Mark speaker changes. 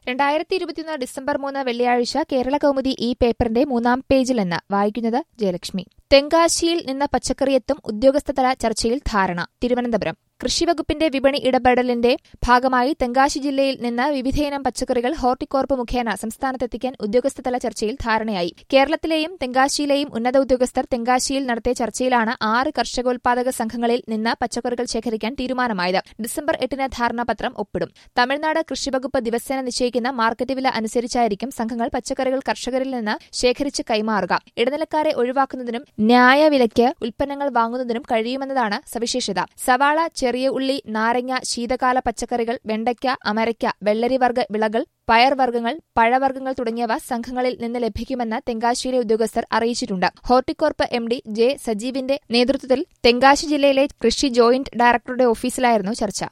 Speaker 1: രണ്ടായിരത്തി ഇരുപത്തിയൊന്ന് ഡിസംബർ മൂന്ന് വെള്ളിയാഴ്ച കേരള കൗമുദി ഈ പേപ്പറിന്റെ മൂന്നാം പേജിൽ നിന്ന് വായിക്കുന്നത് ജയലക്ഷ്മി തെങ്കാശിയിൽ നിന്ന് പച്ചക്കറിയെത്തും ഉദ്യോഗസ്ഥതല ചർച്ചയിൽ ധാരണ തിരുവനന്തപുരം കൃഷിവകുപ്പിന്റെ വിപണി ഇടപെടലിന്റെ ഭാഗമായി തെങ്കാശി ജില്ലയിൽ നിന്ന് വിവിധയിനം പച്ചക്കറികൾ ഹോർട്ടികോർപ്പ് മുഖേന സംസ്ഥാനത്തെത്തിക്കാൻ ഉദ്യോഗസ്ഥതല ചർച്ചയിൽ ധാരണയായി കേരളത്തിലെയും തെങ്കാശിയിലെയും ഉന്നത ഉദ്യോഗസ്ഥർ തെങ്കാശിയിൽ നടത്തിയ ചർച്ചയിലാണ് ആറ് കർഷകോൽപാദക സംഘങ്ങളിൽ നിന്ന് പച്ചക്കറികൾ ശേഖരിക്കാൻ തീരുമാനമായത് ഡിസംബർ എട്ടിന് ധാരണാപത്രം ഒപ്പിടും തമിഴ്നാട് കൃഷിവകുപ്പ് ദിവസേന നിശ്ചയിക്കുന്ന മാർക്കറ്റ് വില അനുസരിച്ചായിരിക്കും സംഘങ്ങൾ പച്ചക്കറികൾ കർഷകരിൽ നിന്ന് ശേഖരിച്ച് കൈമാറുക ഇടനിലക്കാരെ ഒഴിവാക്കുന്നതിനും ന്യായവിലയ്ക്ക് ഉൽപ്പന്നങ്ങൾ വാങ്ങുന്നതിനും കഴിയുമെന്നതാണ് സവിശേഷത സവാള ചെറിയ ഉള്ളി നാരങ്ങ ശീതകാല പച്ചക്കറികൾ വെണ്ടയ്ക്ക അമരയ്ക്ക വെള്ളരിവർഗ വിളകൾ പയർവർഗ്ഗങ്ങൾ പഴവർഗ്ഗങ്ങൾ തുടങ്ങിയവ സംഘങ്ങളിൽ നിന്ന് ലഭിക്കുമെന്ന് തെങ്കാശിയിലെ ഉദ്യോഗസ്ഥർ അറിയിച്ചിട്ടുണ്ട് ഹോർട്ടികോർപ്പ് എം ഡി ജെ സജീവിന്റെ നേതൃത്വത്തിൽ തെങ്കാശി ജില്ലയിലെ കൃഷി ജോയിന്റ് ഡയറക്ടറുടെ ഓഫീസിലായിരുന്നു ചർച്ച